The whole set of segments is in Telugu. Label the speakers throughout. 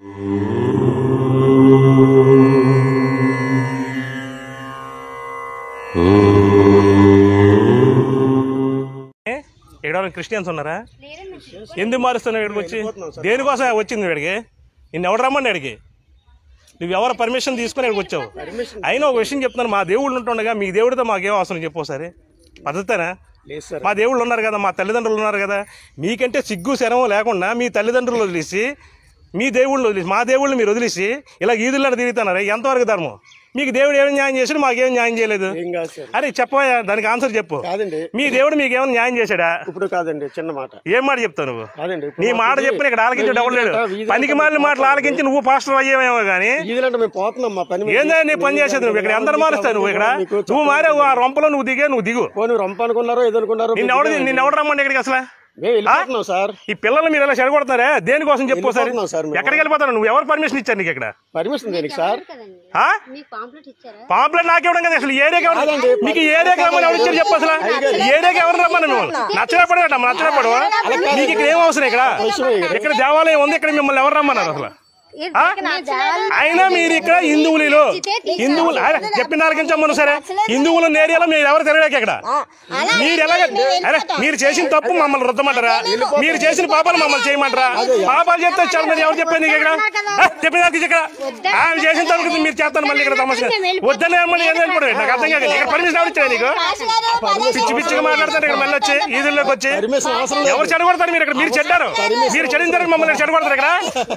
Speaker 1: ఏ? ఇక్కడ ఎవరైనా క్రిస్టియన్స్ ఉన్నారా ఎందుకు మారుస్తున్నావు ఇక్కడికి వచ్చి దేనికోసం వచ్చింది ఇక్కడికి నిన్ను ఎవడు రమ్మని ఇక్కడికి నువ్వు ఎవరు పర్మిషన్ తీసుకుని ఇక్కడికి వచ్చావు అయినా ఒక విషయం చెప్తున్నాను మా దేవుళ్ళు ఉంటుండగా మీ దేవుడితో మాకేం అవసరం చెప్పు ఒకసారి పద్ధతేనా
Speaker 2: లేదు సార్
Speaker 1: మా దేవుళ్ళు ఉన్నారు కదా మా తల్లిదండ్రులు ఉన్నారు కదా మీకంటే సిగ్గు శరం లేకుండా మీ తల్లిదండ్రులు వదిలేసి మీ దేవుళ్ళు వదిలేసి మా దేవుళ్ళు మీరు వదిలేసి ఇలా ఈదుల్లో తిరుగుతున్నారు ఎంతవరకు ధర్మం మీకు దేవుడు ఏం న్యాయం చేశాడు మాకేం న్యాయం చేయలేదు
Speaker 2: ఏం కాదు సార్
Speaker 1: అరే చెప్పవా దానికి ఆన్సర్ చెప్పు
Speaker 2: కాదండి
Speaker 1: మీ దేవుడు మీకు ఏమైనా న్యాయం చేశాడా
Speaker 2: ఇప్పుడు కాదండి చిన్న మాట
Speaker 1: ఏం మాట చెప్తావు నువ్వు
Speaker 2: కాదండి ఇప్పుడు
Speaker 1: నీ మాట
Speaker 2: మాకు
Speaker 1: చెప్పిన ఇక్కడ ఆలకించే డబ్బులు లేడు
Speaker 2: వీధి
Speaker 1: పనికి మాలిన మాటలు ఆలకించి నువ్వు పాస్టర్ అయ్యేవేమో కానీ
Speaker 2: ఈదులంటే మేము పోతున్నాం మా పని మీద.
Speaker 1: ఏందా నీ పని చేసేది నువ్వు ఇక్కడ అందరు మారుస్తావు నువ్వు ఇక్కడ
Speaker 2: మీకు
Speaker 1: నువ్వు మారావు ఆ రొంపలో నువ్వు దిగే నువ్వు దిగు
Speaker 2: పోనీ రొంప అనుకున్నారో ఏదో అనుకున్నారో
Speaker 1: నిన్ను ఎవడు నిన్ను ఎవడు రమ్మండి ఇక్కడికి అసలు
Speaker 2: మేము వెళ్ళిపోతున్నాం సార్
Speaker 1: ఈ పిల్లలు మీరు ఇలా చెడగొడతారే దేనికోసం చెప్పు ఒకసారి
Speaker 2: వెళ్ళిపోతున్నాం సార్ మేము.
Speaker 1: ఎక్కడికి వెళ్ళిపోతారు నువ్వు ఎవరు పర్మిషన్ ఇచ్చారు నీకు ఇక్కడ
Speaker 2: పర్మిషన్ దేనికి సార్
Speaker 3: కదండి
Speaker 1: ఆ?
Speaker 3: మీకు పాంప్లెట్ ఇచ్చారా
Speaker 1: పాంప్లెట్ నాకివ్వడం కదా అసలు ఈ ఏరియాకి ఎవరు మీకు ఈ ఏరియాకి రమ్మని ఎవరు ఇచ్చారు చెప్పు అసలు ఈ ఏరియాకి ఎవరు రమ్మని మిమ్మల్ని నచ్చినప్పుడు అట నచ్చినప్పుడు మీకు ఇక్కడ ఏం అవసరం ఇక్కడ ఇక్కడ దేవాలయం ఉంది ఇక్కడ మిమ్మల్ని ఎవరు రమ్మన్నారు అసలు ఆ? అయినా మీరు ఇక్కడ హిందువులు హిందువులు అరే, చెప్పిన దానికించమ్మను సరే హిందువులు ఉన్న ఏరియాలో మీరు ఎవరు తిరగలేక ఇక్కడ మీరు ఎలాగ అరే మీరు చేసిన తప్పు మమ్మల్ని రుద్దమంటారా మీరు చేసిన పాపాలు మమ్మల్ని చేయమంటారా పాపాలు చెప్తే చాలా మంది ఎవరు చెప్పారు నీకు ఇక్కడ ఆ, చెప్పిన దానికి ఇక్కడ ఆమె చేసిన తప్పు మీరు చేస్తాను మళ్ళీ ఇక్కడ సమస్య వద్దని మళ్ళీ ఏం వెళ్ళిపోవడం నాకు అర్థం కాదు ఇక్కడ పర్మిషన్ ఎవరు ఇచ్చారు నీకు పిచ్చి పిచ్చిగా మాట్లాడతారు ఇక్కడ మళ్ళీ వచ్చి ఈదుల్లోకి వచ్చి
Speaker 2: పర్మిషన్ అవసరం లేదు
Speaker 1: ఎవరు చెడగొడతారు మీరు ఇక్కడ మీరు చెడ్డారు మీరు చెడిన తర్వాత మమ్మల్ని చెడగొడతారు ఇక్కడ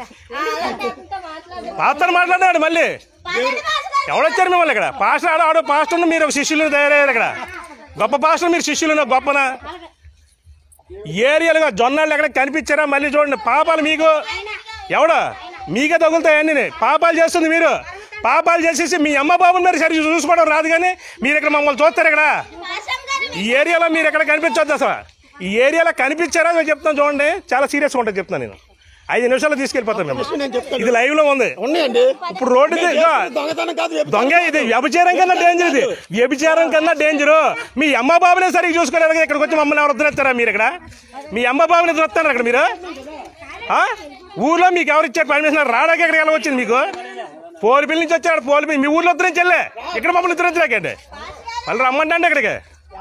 Speaker 1: పాత్ర మాట్లాడాడు మళ్ళీ ఎవడొచ్చారు మిమ్మల్ని ఇక్కడ పాస్టర్ ఆడ ఆడో పాస్టర్ మీరు ఒక శిష్యులు తయారయ్యారు ఇక్కడ గొప్ప పాస్టర్ మీరు శిష్యులు గొప్పనా ఏరియాలుగా జొన్నాళ్ళు ఎక్కడ కనిపించారా మళ్ళీ చూడండి పాపాలు మీకు ఎవడో మీకే తగులుతాయండి పాపాలు చేస్తుంది మీరు పాపాలు చేసేసి మీ అమ్మ బాబుని మీరు సరిగ్గా చూసుకోవడం రాదు కానీ మీరు ఇక్కడ మమ్మల్ని చూస్తారు ఇక్కడ ఈ ఏరియాలో మీరు ఎక్కడ కనిపించొద్దు అసలు ఈ ఏరియాలో కనిపించారా నేను చెప్తాను చూడండి చాలా సీరియస్గా ఉంటుంది చెప్తాను నేను ఐదు నిమిషాల్లో తీసుకెళ్ళిపోతాను మేము
Speaker 2: నేను చెప్తాను
Speaker 1: ఇది లైవ్ లో ఉంది
Speaker 2: ఉన్నాయండి
Speaker 1: ఇప్పుడు రోడ్డు ఇది, ఇదిగో,
Speaker 2: దొంగతనం కాదు
Speaker 1: దొంగ ఇది వ్యభిచారం కన్నా డేంజర్ ఇది వ్యభిచారం కన్నా డేంజర్ మీ అమ్మ బాబునే సరిగ్గా చూసుకోలేదు ఇక్కడికి వచ్చి మమ్మల్ని ఎవరు వద్దనేస్తారా మీరు ఇక్కడ మీ అమ్మ బాబుని వస్తారు అక్కడ మీరు ఆ? ఊర్లో మీకు ఎవరు ఇచ్చారు పర్మిషన్ రాడానికి ఎక్కడికి ఎలా వచ్చింది మీకు పోలిపిల్లి నుంచి వచ్చాడు పోలిపిల్లి మీ ఊర్లో వద్దు నుంచి వెళ్ళే ఇక్కడ మమ్మల్ని ఉత్తరించలేకండి మళ్ళీ రమ్మంటే అండి ఇక్కడికి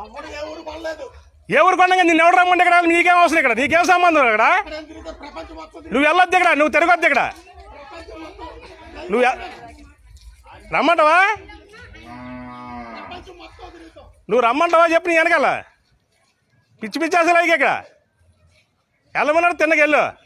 Speaker 1: ఏ ఊరు కొండగా నిన్ను ఎవరు రమ్మంటే ఇక్కడ నీకేం అవసరం ఇక్కడ నీకేం సంబంధం ఇక్కడ నువ్వు వెళ్ళొద్దు ఇక్కడ నువ్వు తిరగొద్దు ఇక్కడ నువ్వు ఎ- రమ్మంటావా నువ్వు రమ్మంటావా చెప్పు నీ వెనకాల పిచ్చి పిచ్చి అసలు ఇక్కడ వెళ్ళమన్నాడు తిన్నకి వెళ్ళు